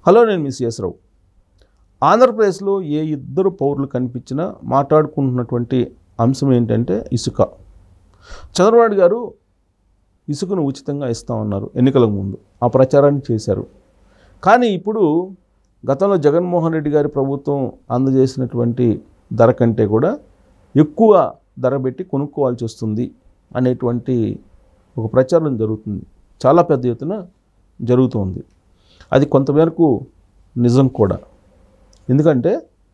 hello నేను miss yes రావు ఆంధ్రప్రదేశ్లో ఏ ఇద్దరు పౌరులు కనిపించినా మాట్లాడుకుంటున్నటువంటి అంశం ఏంటంటే ఇసుక చంద్రబాబు గారు ఇసుకను ఉచితంగా ఇస్తామన్నారు ఎన్నికలకు ముందు ఆ ప్రచారాన్ని చేశారు కానీ ఇప్పుడు గతంలో జగన్మోహన్ రెడ్డి గారి ప్రభుత్వం అందజేసినటువంటి ధర కంటే కూడా ఎక్కువ ధర పెట్టి కొనుక్కోవాల్సి వస్తుంది అనేటువంటి ఒక ప్రచారం జరుగుతుంది చాలా పెద్ద ఎత్తున జరుగుతుంది అది కొంతమేరకు నిజం కూడా ఎందుకంటే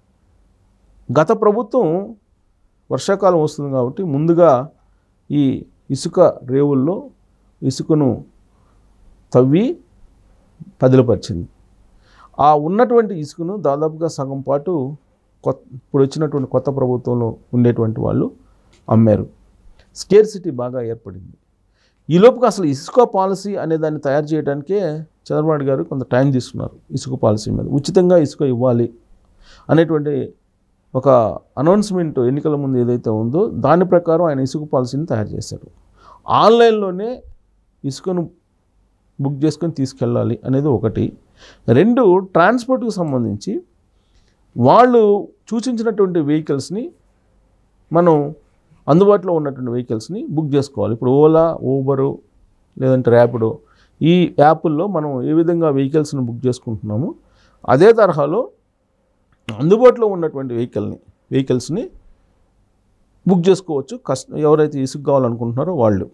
గత ప్రభుత్వం వర్షాకాలం వస్తుంది కాబట్టి ముందుగా ఈ ఇసుక రేవుల్లో ఇసుకను తవ్వి పదిలపరిచింది ఆ ఉన్నటువంటి ఇసుకను దాదాపుగా సగం పాటు కొత్త ఇప్పుడు వచ్చినటువంటి కొత్త ప్రభుత్వంలో ఉండేటువంటి వాళ్ళు అమ్మారు స్కేర్సిటీ బాగా ఏర్పడింది ఈ లోపుగా అసలు ఇసుక పాలసీ అనే దాన్ని తయారు చేయడానికే చంద్రబాబు గారు కొంత టైం తీసుకున్నారు ఇసుక పాలసీ మీద ఉచితంగా ఇసుక ఇవ్వాలి అనేటువంటి ఒక అనౌన్స్మెంట్ ఎన్నికల ముందు ఏదైతే ఉందో దాని ప్రకారం ఆయన ఇసుక పాలసీని తయారు చేశారు ఆన్లైన్లోనే ఇసుకను బుక్ చేసుకొని తీసుకెళ్ళాలి అనేది ఒకటి రెండు ట్రాన్స్పోర్ట్కి సంబంధించి వాళ్ళు సూచించినటువంటి వెహికల్స్ని మనం అందుబాటులో ఉన్నటువంటి వెహికల్స్ని బుక్ చేసుకోవాలి ఇప్పుడు ఓలా ఊబరు లేదంటే ర్యాపిడో ఈ యాప్ల్లో మనం ఏ విధంగా వెహికల్స్ని బుక్ చేసుకుంటున్నామో అదే తరహాలో అందుబాటులో ఉన్నటువంటి వెహికల్ని వెహికల్స్ని బుక్ చేసుకోవచ్చు కస్ట్ ఎవరైతే ఇసుక కావాలనుకుంటున్నారో వాళ్ళు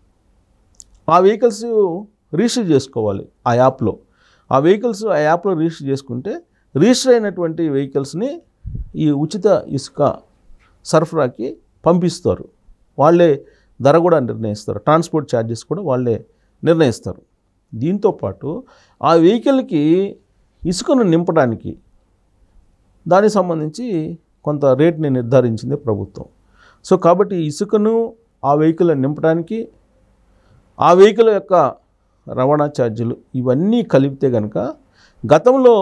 ఆ వెహికల్స్ రిజిస్టర్ చేసుకోవాలి ఆ యాప్లో ఆ వెహికల్స్ ఆ యాప్లో రిజిస్టర్ చేసుకుంటే రిజిస్టర్ అయినటువంటి వెహికల్స్ని ఈ ఉచిత ఇసుక సరఫరాకి పంపిస్తారు వాళ్ళే ధర కూడా నిర్ణయిస్తారు ట్రాన్స్పోర్ట్ ఛార్జెస్ కూడా వాళ్ళే నిర్ణయిస్తారు దీంతోపాటు ఆ వెహికల్కి ఇసుకను నింపడానికి దానికి సంబంధించి కొంత రేట్ని నిర్ధారించింది ప్రభుత్వం సో కాబట్టి ఇసుకను ఆ వెహికల్ నింపడానికి ఆ వెహికల్ యొక్క రవాణా ఛార్జీలు ఇవన్నీ కలిపితే కనుక గతంలో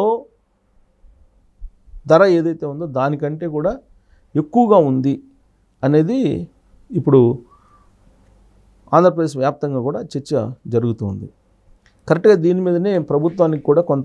ధర ఏదైతే ఉందో దానికంటే కూడా ఎక్కువగా ఉంది అనేది ఇప్పుడు ఆంధ్రప్రదేశ్ వ్యాప్తంగా కూడా చర్చ జరుగుతుంది కరెక్ట్గా దీని మీదనే ప్రభుత్వానికి కూడా కొంత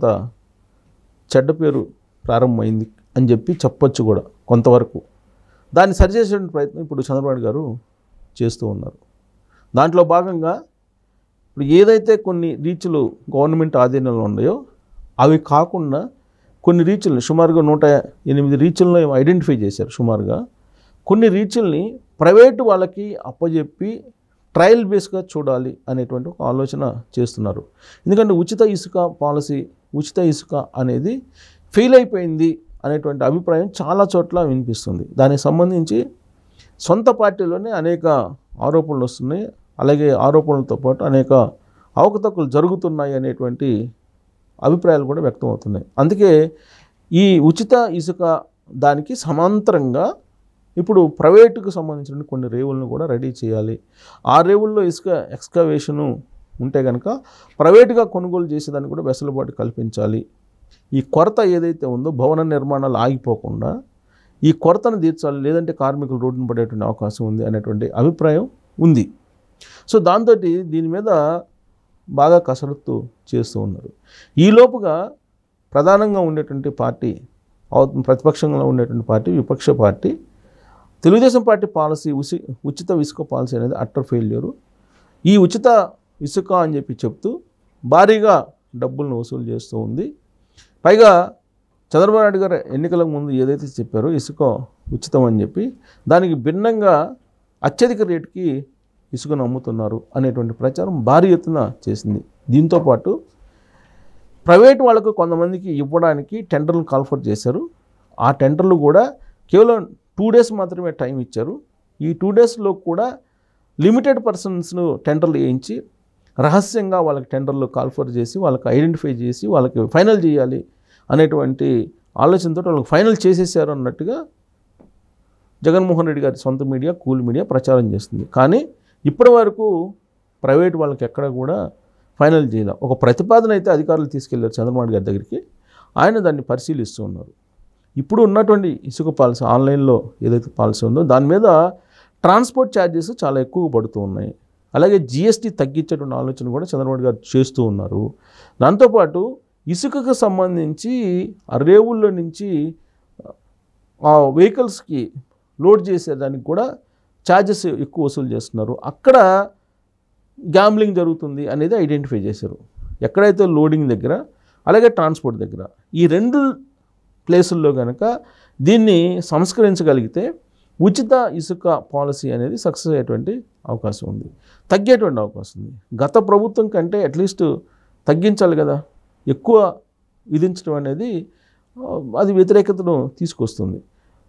చెడ్డ పేరు ప్రారంభమైంది అని చెప్పి చెప్పొచ్చు కూడా కొంతవరకు దాన్ని సరిచేసే ప్రయత్నం ఇప్పుడు చంద్రబాబు గారు చేస్తూ ఉన్నారు దాంట్లో భాగంగా ఇప్పుడు ఏదైతే కొన్ని రీచ్లు గవర్నమెంట్ ఆధీనంలో ఉన్నాయో అవి కాకుండా కొన్ని రీచ్లను సుమారుగా నూట ఎనిమిది రీచ్లను ఐడెంటిఫై చేశారు సుమారుగా కొన్ని రీచ్ల్ని ప్రైవేటు వాళ్ళకి అప్పజెప్పి ట్రయల్ బేస్గా చూడాలి అనేటువంటి ఒక ఆలోచన చేస్తున్నారు ఎందుకంటే ఉచిత ఇసుక పాలసీ ఉచిత ఇసుక అనేది ఫెయిల్ అయిపోయింది అనేటువంటి అభిప్రాయం చాలా చోట్ల వినిపిస్తుంది దానికి సంబంధించి సొంత పార్టీలోనే అనేక ఆరోపణలు వస్తున్నాయి అలాగే ఆరోపణలతో పాటు అనేక అవకతవకలు జరుగుతున్నాయి అనేటువంటి అభిప్రాయాలు కూడా వ్యక్తం అవుతున్నాయి అందుకే ఈ ఉచిత ఇసుక దానికి సమాంతరంగా ఇప్పుడు ప్రైవేటుకు సంబంధించిన కొన్ని రేవులను కూడా రెడీ చేయాలి ఆ రేవుల్లో ఇసుక ఎక్స్కవేషను ఉంటే కనుక ప్రైవేటుగా కొనుగోలు చేసేదానికి కూడా వెసులుబాటు కల్పించాలి ఈ కొరత ఏదైతే ఉందో భవన నిర్మాణాలు ఆగిపోకుండా ఈ కొరతను తీర్చాలి లేదంటే కార్మికులు రోడ్డున పడేటువంటి అవకాశం ఉంది అనేటువంటి అభిప్రాయం ఉంది సో దాంతో దీని మీద బాగా కసరత్తు చేస్తూ ఉన్నారు ఈలోపుగా ప్రధానంగా ఉండేటువంటి పార్టీ అవ- ప్రతిపక్షంలో ఉండేటువంటి పార్టీ విపక్ష పార్టీ తెలుగుదేశం పార్టీ పాలసీ ఉసి ఉచిత ఇసుక పాలసీ అనేది అట్టర్ ఫెయిల్యూరు ఈ ఉచిత ఇసుక అని చెప్పి చెప్తూ భారీగా డబ్బులను వసూలు చేస్తూ ఉంది పైగా చంద్రబాబు నాయుడు గారు ఎన్నికలకు ముందు ఏదైతే చెప్పారో ఇసుక ఉచితం అని చెప్పి దానికి భిన్నంగా అత్యధిక రేటుకి ఇసుకను అమ్ముతున్నారు అనేటువంటి ప్రచారం భారీ ఎత్తున చేసింది దీంతోపాటు ప్రైవేట్ వాళ్ళకు కొంతమందికి ఇవ్వడానికి టెండర్లు కాల్ఫర్ చేశారు ఆ టెండర్లు కూడా కేవలం టూ డేస్ మాత్రమే టైం ఇచ్చారు ఈ టూ డేస్లో కూడా లిమిటెడ్ పర్సన్స్ను టెండర్లు వేయించి రహస్యంగా వాళ్ళకి టెండర్లు కాల్ఫర్ చేసి వాళ్ళకి ఐడెంటిఫై చేసి వాళ్ళకి ఫైనల్ చేయాలి అనేటువంటి ఆలోచనతో వాళ్ళకి ఫైనల్ చేసేసారు అన్నట్టుగా జగన్మోహన్ రెడ్డి గారి సొంత మీడియా కూల్ మీడియా ప్రచారం చేస్తుంది కానీ ఇప్పటి వరకు ప్రైవేట్ వాళ్ళకి ఎక్కడ కూడా ఫైనల్ చేయాలి ఒక ప్రతిపాదన అయితే అధికారులు తీసుకెళ్లారు చంద్రబాబు గారి దగ్గరికి ఆయన దాన్ని పరిశీలిస్తూ ఉన్నారు ఇప్పుడు ఉన్నటువంటి ఇసుక పాలసీ ఆన్లైన్లో ఏదైతే పాలసీ ఉందో దాని మీద ట్రాన్స్పోర్ట్ ఛార్జెస్ చాలా ఎక్కువ పడుతూ ఉన్నాయి అలాగే జిఎస్టీ తగ్గించేటువంటి ఆలోచన కూడా చంద్రబాబు గారు చేస్తూ ఉన్నారు దాంతోపాటు ఇసుకకు సంబంధించి ఆ రేవుల్లో నుంచి ఆ వెహికల్స్కి లోడ్ చేసేదానికి కూడా ఛార్జెస్ ఎక్కువ వసూలు చేస్తున్నారు అక్కడ గ్యాంబ్లింగ్ జరుగుతుంది అనేది ఐడెంటిఫై చేశారు ఎక్కడైతే లోడింగ్ దగ్గర అలాగే ట్రాన్స్పోర్ట్ దగ్గర ఈ రెండు ప్లేసుల్లో కనుక దీన్ని సంస్కరించగలిగితే ఉచిత ఇసుక పాలసీ అనేది సక్సెస్ అయ్యేటువంటి అవకాశం ఉంది తగ్గేటువంటి అవకాశం ఉంది గత ప్రభుత్వం కంటే అట్లీస్ట్ తగ్గించాలి కదా ఎక్కువ విధించడం అనేది ఆ, అది వ్యతిరేకతను తీసుకొస్తుంది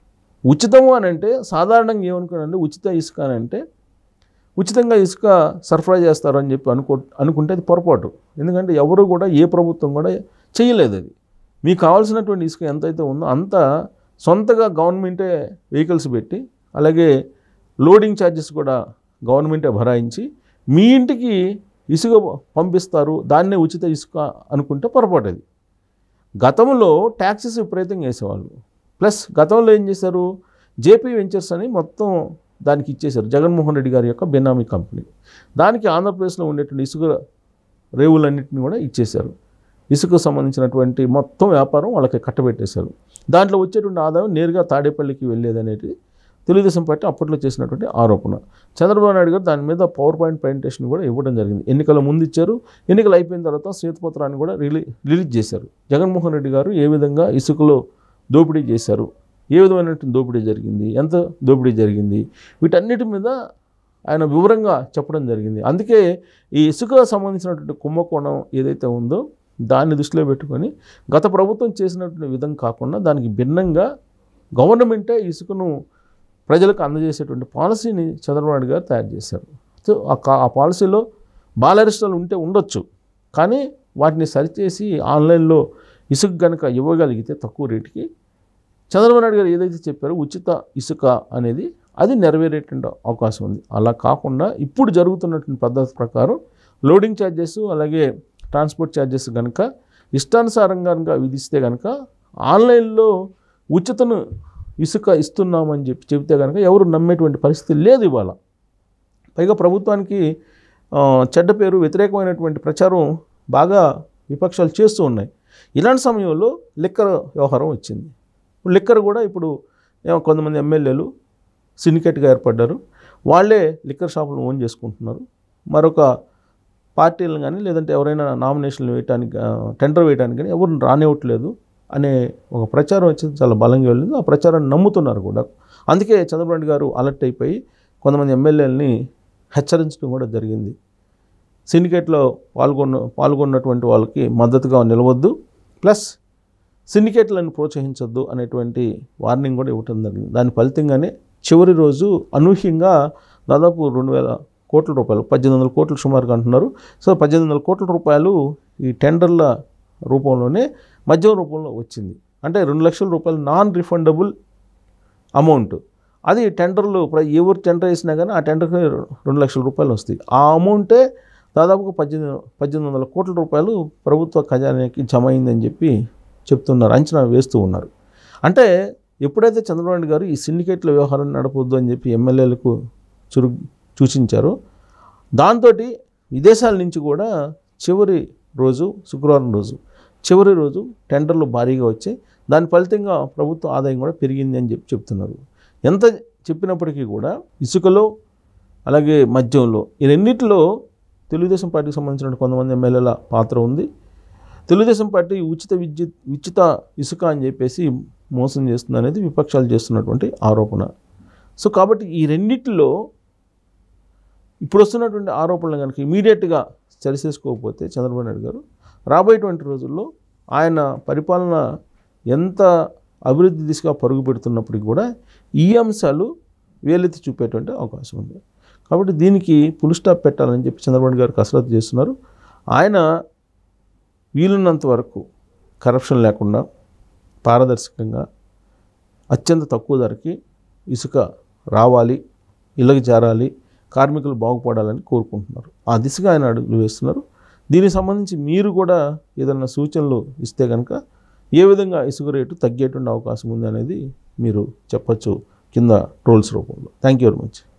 ఉచితము అని అంటే సాధారణంగా ఏమనుకున్నానంటే ఉచిత ఇసుక అని అంటే ఉచితంగా ఇసుక సరఫరా చేస్తారు అని చెప్పి అనుకో అనుకుంటే అది పొరపాటు ఎందుకంటే ఎవరు కూడా ఏ ప్రభుత్వం కూడా చేయలేదు అది మీకు కావాల్సినటువంటి ఇసుక ఎంతైతే ఉందో అంత సొంతగా గవర్నమెంటే వెహికల్స్ పెట్టి అలాగే లోడింగ్ ఛార్జెస్ కూడా గవర్నమెంటే భరాయించి మీ ఇంటికి ఇసుక పంపిస్తారు దాన్నే ఉచిత ఇసుక అనుకుంటే పొరపాటు అది గతంలో ట్యాక్సెస్ విపరీతంగా వేసేవాళ్ళు ప్లస్ గతంలో ఏం చేశారు జేపీ వెంచర్స్ అని మొత్తం దానికి ఇచ్చేశారు జగన్మోహన్ రెడ్డి గారి యొక్క బెనామీ కంపెనీ దానికి ఆంధ్రప్రదేశ్లో ఉండేటువంటి ఇసుక రేవులన్నింటినీ కూడా ఇచ్చేశారు ఇసుకకు సంబంధించినటువంటి మొత్తం వ్యాపారం వాళ్ళకి కట్టబెట్టేశారు దాంట్లో వచ్చేటువంటి ఆదాయం నేరుగా తాడేపల్లికి వెళ్ళేది అనేది తెలుగుదేశం పార్టీ అప్పట్లో చేసినటువంటి ఆరోపణ చంద్రబాబు నాయుడు గారు దాని మీద పవర్ పాయింట్ ప్రజెంటేషన్ కూడా ఇవ్వడం జరిగింది ఎన్నికల ముందు ఇచ్చారు ఎన్నికలు అయిపోయిన తర్వాత శ్వేతపత్రాన్ని కూడా రిలీ రిలీజ్ చేశారు జగన్మోహన్ రెడ్డి గారు ఏ విధంగా ఇసుకలో దోపిడీ చేశారు ఏ విధమైనటువంటి దోపిడీ జరిగింది ఎంత దోపిడీ జరిగింది వీటన్నిటి మీద ఆయన వివరంగా చెప్పడం జరిగింది అందుకే ఈ ఇసుక సంబంధించినటువంటి కుంభకోణం ఏదైతే ఉందో దాన్ని దృష్టిలో పెట్టుకొని గత ప్రభుత్వం చేసినటువంటి విధం కాకుండా దానికి భిన్నంగా గవర్నమెంటే ఇసుకను ప్రజలకు అందజేసేటువంటి పాలసీని చంద్రబాబు నాయుడు గారు తయారు చేశారు సో ఆ కా- ఆ పాలసీలో బాలరిస్టాలు ఉంటే ఉండొచ్చు కానీ వాటిని సరిచేసి ఆన్లైన్లో ఇసుక కనుక ఇవ్వగలిగితే తక్కువ రేటుకి చంద్రబాబు నాయుడు గారు ఏదైతే చెప్పారో ఉచిత ఇసుక అనేది అది నెరవేరేటువంటి అవకాశం ఉంది అలా కాకుండా ఇప్పుడు జరుగుతున్నటువంటి పద్ధతి ప్రకారం లోడింగ్ ఛార్జెస్ అలాగే ట్రాన్స్పోర్ట్ ఛార్జెస్ కనుక ఇష్టానుసారంగా కనుక విధిస్తే కనుక ఆన్లైన్లో ఉచితను ఇసుక ఇస్తున్నామని చెప్పి చెబితే కనుక ఎవరు నమ్మేటువంటి పరిస్థితి లేదు ఇవాళ పైగా ప్రభుత్వానికి ఆ, చెడ్డ పేరు వ్యతిరేకమైనటువంటి ప్రచారం బాగా విపక్షాలు చేస్తూ ఉన్నాయి ఇలాంటి సమయంలో లిక్కర్ వ్యవహారం వచ్చింది ఇప్పుడు లిక్కర్ కూడా ఇప్పుడు ఏమో కొంతమంది ఎమ్మెల్యేలు సిండికేట్గా ఏర్పడ్డారు వాళ్ళే లిక్కర్ షాపులు ఓన్ చేసుకుంటున్నారు మరొక పార్టీలను కానీ లేదంటే ఎవరైనా నామినేషన్లు వేయడానికి ఆ, టెండర్ వేయడానికి కానీ ఎవరు రానివ్వట్లేదు అనే ఒక ప్రచారం వచ్చింది చాలా బలంగా వెళ్ళింది ఆ ప్రచారాన్ని నమ్ముతున్నారు కూడా అందుకే చంద్రబాబు నాయుడు గారు అలర్ట్ అయిపోయి కొంతమంది ఎమ్మెల్యేలని హెచ్చరించడం కూడా జరిగింది సిండికేట్లో పాల్గొన్న పాల్గొన్నటువంటి వాళ్ళకి మద్దతుగా నిలవద్దు ప్లస్ సిండికేట్లను ప్రోత్సహించొద్దు అనేటువంటి వార్నింగ్ కూడా ఇవ్వటం జరిగింది దాని ఫలితంగానే చివరి రోజు అనూహ్యంగా దాదాపు రెండు వేల కోట్ల రూపాయలు పద్దెనిమిది వందల కోట్లు సుమారుగా అంటున్నారు సో పద్దెనిమిది వందల కోట్ల రూపాయలు ఈ టెండర్ల రూపంలోనే మద్యం రూపంలో వచ్చింది అంటే రెండు లక్షల రూపాయలు నాన్ రిఫండబుల్ అమౌంట్ అది టెండర్లు ప్ర- ఎవరు టెండర్ వేసినా కానీ ఆ టెండర్కి రెండు లక్షల రూపాయలు వస్తాయి ఆ అమౌంటే దాదాపుగా పద్దెనిమిది పద్దెనిమిది వందల కోట్ల రూపాయలు ప్రభుత్వ ఖజానాకి జమ అయిందని చెప్పి చెప్తున్నారు అంచనా వేస్తూ ఉన్నారు అంటే ఎప్పుడైతే చంద్రబాబు నాయుడు గారు ఈ సిండికేట్ల వ్యవహారం నడపొద్దు అని చెప్పి ఎమ్మెల్యేలకు చురు సూచించారో దాంతో విదేశాల నుంచి కూడా చివరి రోజు శుక్రవారం రోజు చివరి రోజు టెండర్లు భారీగా వచ్చాయి దాని ఫలితంగా ప్రభుత్వ ఆదాయం కూడా పెరిగింది అని చెప్పి చెప్తున్నారు ఎంత చెప్పినప్పటికీ కూడా ఇసుకలో అలాగే మద్యంలో ఈ రెండింటిలో తెలుగుదేశం పార్టీకి సంబంధించిన కొంతమంది ఎమ్మెల్యేల పాత్ర ఉంది తెలుగుదేశం పార్టీ ఉచిత విద్యుత్ ఉచిత ఇసుక అని చెప్పేసి మోసం చేస్తుంది అనేది విపక్షాలు చేస్తున్నటువంటి ఆరోపణ సో కాబట్టి ఈ రెండిటిలో ఇప్పుడు వస్తున్నటువంటి ఆరోపణలు కనుక ఇమీడియట్గా సరిచేసుకోకపోతే చంద్రబాబు నాయుడు గారు రాబోయేటువంటి రోజుల్లో ఆయన పరిపాలన ఎంత అభివృద్ధి దిశగా పరుగు పెడుతున్నప్పటికీ కూడా ఈ అంశాలు వేలెత్తి చూపేటువంటి అవకాశం ఉంది కాబట్టి దీనికి పుల్ స్టాప్ పెట్టాలని చెప్పి చంద్రబాబు నాయుడు గారు కసరత్తు చేస్తున్నారు ఆయన వీలున్నంత వరకు కరప్షన్ లేకుండా పారదర్శకంగా అత్యంత తక్కువ ధరకి ఇసుక రావాలి ఇళ్ళకి చేరాలి కార్మికులు బాగుపడాలని కోరుకుంటున్నారు ఆ దిశగా ఆయన అడుగులు వేస్తున్నారు దీనికి సంబంధించి మీరు కూడా ఏదైనా సూచనలు ఇస్తే కనుక ఏ విధంగా ఇసుక రేటు తగ్గేటువంటి అవకాశం ఉంది అనేది మీరు చెప్పచ్చు కింద ట్రోల్స్ రూపంలో థ్యాంక్ యూ వెరీ మచ్